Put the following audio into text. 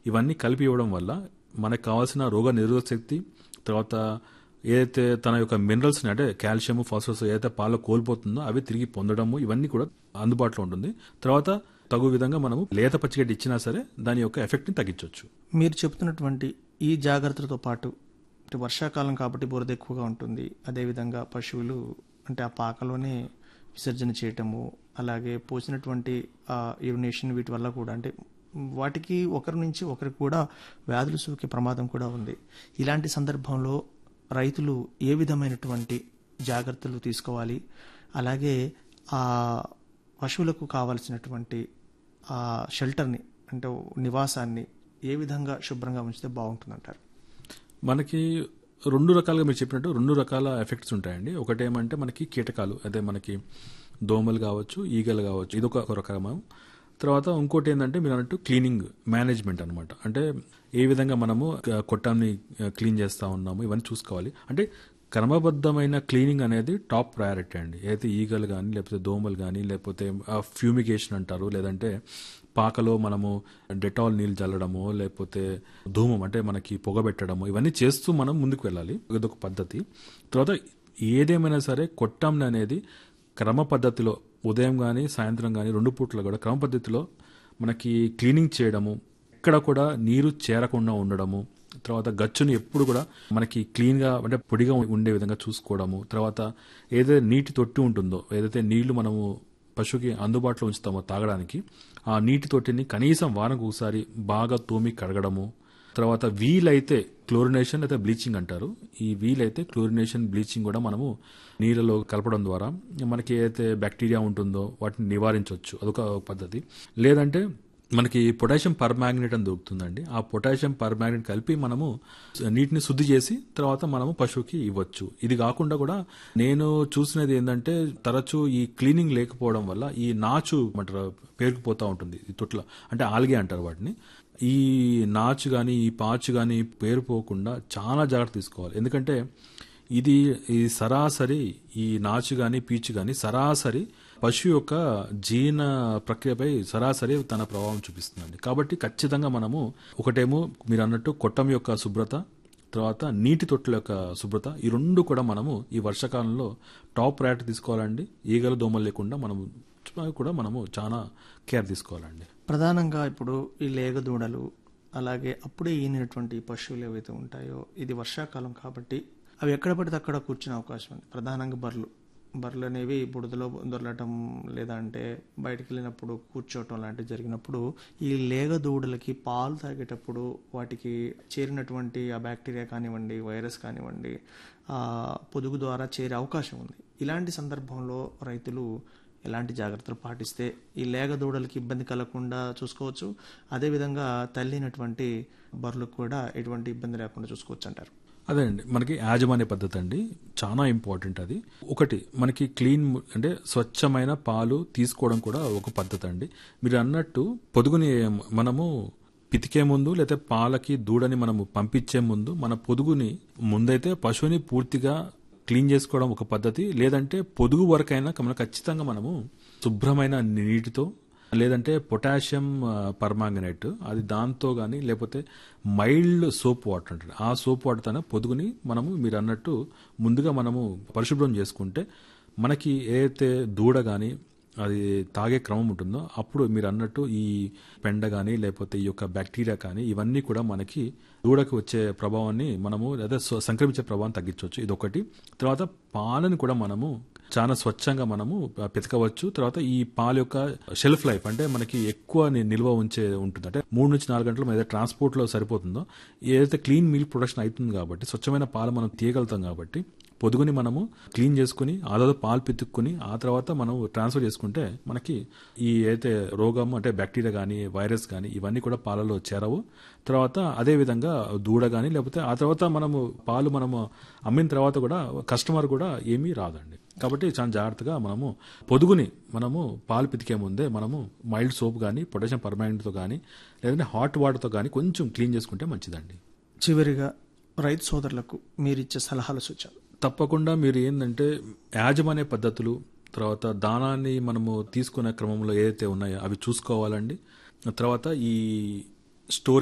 ఇవన్నీ కలిపి ఇవ్వడం వల్ల మనకు కావాల్సిన రోగ నిరోధక శక్తి తర్వాత ఏదైతే తన యొక్క మినరల్స్ అంటే కాల్షియం ఫాస్ఫరస్ ఏదైతే పాలు కోల్పోతుందో అవి తిరిగి పొందడము ఇవన్నీ కూడా అందుబాటులో ఉంటుంది తర్వాత తగు విధంగా మనము లేత పచ్చిగడ్డి ఇచ్చినా సరే దాని యొక్క ఎఫెక్ట్ ని తగ్గించవచ్చు మీరు చెబుతున్నటువంటి ఈ జాగ్రత్తలతో పాటు అంటే వర్షాకాలం కాబట్టి బురద ఎక్కువగా ఉంటుంది అదేవిధంగా పశువులు అంటే ఆ పాకలోనే విసర్జన చేయటము అలాగే పోసినటువంటి యూరినేషన్ వీటి వల్ల కూడా అంటే వాటికి ఒకరి నుంచి ఒకరికి కూడా వ్యాధులు సోకే ప్రమాదం కూడా ఉంది ఇలాంటి సందర్భంలో రైతులు ఏ విధమైనటువంటి జాగ్రత్తలు తీసుకోవాలి అలాగే ఆ పశువులకు కావాల్సినటువంటి ఆ షెల్టర్ని అంటే నివాసాన్ని ఏ విధంగా శుభ్రంగా ఉంచితే బాగుంటుందంటారు మనకి రెండు రకాలుగా మీరు చెప్పినట్టు రెండు రకాల ఎఫెక్ట్స్ ఉంటాయండి ఒకటేమంటే మనకి కీటకాలు అదే మనకి దోమలు కావచ్చు ఈగలు కావచ్చు ఇది ఒక రకము తర్వాత ఇంకోటి ఏంటంటే మీరు అన్నట్టు క్లీనింగ్ మేనేజ్మెంట్ అనమాట అంటే ఏ విధంగా మనము కొట్టాన్ని క్లీన్ చేస్తూ ఉన్నాము ఇవన్నీ చూసుకోవాలి అంటే క్రమబద్ధమైన క్లీనింగ్ అనేది టాప్ ప్రయారిటీ అండి అయితే ఈగలు కానీ లేకపోతే దోమలు కానీ లేకపోతే ఫ్యూమిగేషన్ అంటారు లేదంటే పాకలో మనము డెటాల్ నీళ్ళు చల్లడము లేకపోతే ధూమం అంటే మనకి పొగబెట్టడము ఇవన్నీ చేస్తూ మనం ముందుకు వెళ్ళాలి ఇదొక పద్ధతి తర్వాత ఏదేమైనా సరే కొట్టం అనేది క్రమ పద్ధతిలో ఉదయం కానీ సాయంత్రం కానీ రెండు పూట్ల కూడా క్రమ పద్ధతిలో మనకి క్లీనింగ్ చేయడము ఎక్కడ కూడా నీరు చేరకుండా ఉండడము తర్వాత గచ్చుని ఎప్పుడు కూడా మనకి క్లీన్గా అంటే పొడిగా ఉండే విధంగా చూసుకోవడము తర్వాత ఏదైతే నీటి తొట్టి ఉంటుందో ఏదైతే నీళ్లు మనము పశువుకి అందుబాటులో ఉంచుతామో తాగడానికి ఆ నీటి తొట్టిని కనీసం వారంకు ఒకసారి బాగా తోమి కడగడము తర్వాత వీలైతే క్లోరినేషన్ అయితే బ్లీచింగ్ అంటారు ఈ వీలైతే క్లోరినేషన్ బ్లీచింగ్ కూడా మనము నీళ్ళలో కలపడం ద్వారా మనకి ఏదైతే బ్యాక్టీరియా ఉంటుందో వాటిని నివారించవచ్చు అదొక పద్ధతి లేదంటే మనకి పొటాషియం పర్మాగ్నెట్ అని దొరుకుతుందండి ఆ పొటాషియం పర్మాగ్నెట్ కలిపి మనము నీటిని శుద్ధి చేసి తర్వాత మనము పశువుకి ఇవ్వచ్చు ఇది కాకుండా కూడా నేను చూసినది ఏంటంటే తరచూ ఈ క్లీనింగ్ లేకపోవడం వల్ల ఈ నాచు అంటారు పేరుకుపోతూ ఉంటుంది ఈ తొట్ల అంటే ఆల్గే అంటారు వాటిని ఈ నాచు కానీ ఈ పాచు కానీ పేరుపోకుండా చాలా జాగ్రత్త తీసుకోవాలి ఎందుకంటే ఇది ఈ సరాసరి ఈ నాచు కానీ పీచు కానీ సరాసరి పశువు యొక్క జీర్ణ ప్రక్రియపై సరాసరి తన ప్రభావం చూపిస్తుందండి కాబట్టి ఖచ్చితంగా మనము ఒకటేమో మీరు అన్నట్టు కొట్టం యొక్క శుభ్రత తర్వాత నీటి తొట్టుల యొక్క శుభ్రత ఈ రెండు కూడా మనము ఈ వర్షాకాలంలో టాప్ ప్రయారిటీ తీసుకోవాలండి ఈగలు దోమలు లేకుండా మనము కూడా మనము చాలా కేర్ తీసుకోవాలండి ప్రధానంగా ఇప్పుడు ఈ లేగదూడలు అలాగే అప్పుడే ఈనినటువంటి పశువులు ఏవైతే ఉంటాయో ఇది వర్షాకాలం కాబట్టి అవి ఎక్కడ పడితే అక్కడ కూర్చునే అవకాశం ఉంది ప్రధానంగా బర్రెలు బర్రెలు అనేవి బుడదలో దొరలటం లేదా అంటే బయటకు వెళ్ళినప్పుడు కూర్చోవటం లాంటివి జరిగినప్పుడు ఈ లేగ దూడలకి పాలు తాగేటప్పుడు వాటికి చేరినటువంటి ఆ బ్యాక్టీరియా కానివ్వండి వైరస్ కానివ్వండి ఆ పొదుగు ద్వారా చేరే అవకాశం ఉంది ఇలాంటి సందర్భంలో రైతులు ఎలాంటి జాగ్రత్తలు పాటిస్తే ఈ లేగ దూడలకి ఇబ్బంది కలగకుండా చూసుకోవచ్చు అదేవిధంగా తల్లినటువంటి బర్రెలకు కూడా ఎటువంటి ఇబ్బంది లేకుండా చూసుకోవచ్చు అంటారు అదే అండి మనకి యాజమాన్య పద్ధతి అండి చాలా ఇంపార్టెంట్ అది ఒకటి మనకి క్లీన్ అంటే స్వచ్ఛమైన పాలు తీసుకోవడం కూడా ఒక పద్ధతి అండి మీరు అన్నట్టు పొదుగుని మనము పితికే ముందు లేకపోతే పాలకి దూడని మనము పంపించే ముందు మన పొదుగుని ముందైతే పశువుని పూర్తిగా క్లీన్ చేసుకోవడం ఒక పద్ధతి లేదంటే పొదుగు వరకైనా మనం ఖచ్చితంగా మనము శుభ్రమైన నీటితో లేదంటే పొటాషియం పర్మాంగనేట్ అది దాంతో కానీ లేకపోతే మైల్డ్ సోప్ వాటర్ అంటారు ఆ సోప్ వాటర్తోనే పొదుగుని మనము మీరు అన్నట్టు ముందుగా మనము పరిశుభ్రం చేసుకుంటే మనకి ఏదైతే దూడ కానీ అది తాగే క్రమం ఉంటుందో అప్పుడు మీరు అన్నట్టు ఈ పెండ కానీ లేకపోతే ఈ యొక్క బ్యాక్టీరియా కానీ ఇవన్నీ కూడా మనకి దూడకు వచ్చే ప్రభావాన్ని మనము లేదా సంక్రమించే ప్రభావం తగ్గించవచ్చు ఇది ఒకటి తర్వాత పాలను కూడా మనము చాలా స్వచ్ఛంగా మనము పెతకవచ్చు తర్వాత ఈ పాల యొక్క షెల్ఫ్ లైఫ్ అంటే మనకి ఎక్కువ నిల్వ ఉంచే ఉంటుంది అంటే మూడు నుంచి నాలుగు గంటలు ఏదైతే ట్రాన్స్పోర్ట్ లో సరిపోతుందో ఏదైతే క్లీన్ మిల్క్ ప్రొడక్షన్ అవుతుంది కాబట్టి స్వచ్ఛమైన పాలు మనం తీయగలుగుతాం కాబట్టి పొదుగుని మనము క్లీన్ చేసుకుని ఆ తర్వాత పాలు పితుక్కుని ఆ తర్వాత మనం ట్రాన్స్ఫర్ చేసుకుంటే మనకి ఈ ఏదైతే రోగం అంటే బ్యాక్టీరియా కానీ వైరస్ కానీ ఇవన్నీ కూడా పాలలో చేరవు తర్వాత అదే విధంగా దూడ కానీ లేకపోతే ఆ తర్వాత మనము పాలు మనము అమ్మిన తర్వాత కూడా కస్టమర్ కూడా ఏమీ రాదండి కాబట్టి చాలా జాగ్రత్తగా మనము పొదుగుని మనము పాలు పితికే ముందే మనము మైల్డ్ సోప్ కానీ పొటాషియం పర్మానెంట్తో కానీ లేదంటే హాట్ వాటర్తో కానీ కొంచెం క్లీన్ చేసుకుంటే మంచిదండి చివరిగా రైతు సోదరులకు మీరిచ్చే సలహాలు సూచనలు తప్పకుండా మీరు ఏంటంటే యాజమాన్య పద్ధతులు తర్వాత దానాన్ని మనము తీసుకునే క్రమంలో ఏదైతే ఉన్నాయో అవి చూసుకోవాలండి తర్వాత ఈ స్టోరీ